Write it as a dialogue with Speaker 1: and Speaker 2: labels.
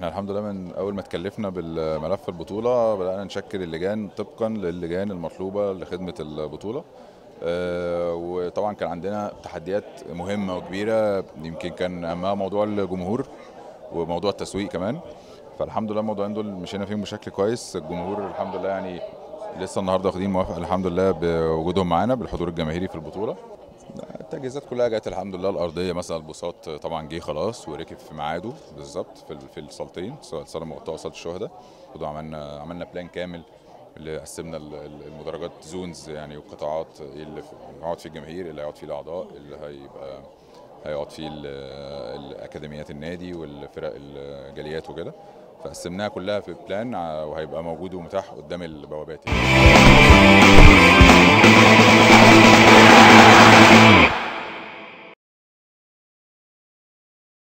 Speaker 1: احنا الحمد لله من اول ما تكلفنا بالملف البطوله بدانا نشكل اللجان طبقا للجان المطلوبه لخدمه البطوله آه، وطبعا كان عندنا تحديات مهمه وكبيره يمكن كان اهمها موضوع الجمهور وموضوع التسويق كمان فالحمد لله الموضوعين دول مشينا فيهم بشكل كويس الجمهور الحمد لله يعني لسه النهارده واخدين موافقه الحمد لله بوجودهم معانا بالحضور الجماهيري في البطوله التجهيزات كلها جت الحمد لله الارضيه مثلا البساط طبعا جه خلاص وركب في ميعاده بالظبط في في الصالتين سواء الصاله المغطاه وصاله الشهداء برضه عملنا عملنا بلان كامل اللي قسمنا ال- ال- المدرجات زونز يعني وقطاعات ايه اللي في- هيقعد فيه الجماهير اللي هيقعد فيه الاعضاء اللي هيبقى هيقعد فيه ال- الاكاديميات النادي والفرق الجاليات وكده فقسمناها كلها في بلان ع- وهيبقى موجود ومتاح قدام البوابات يعني.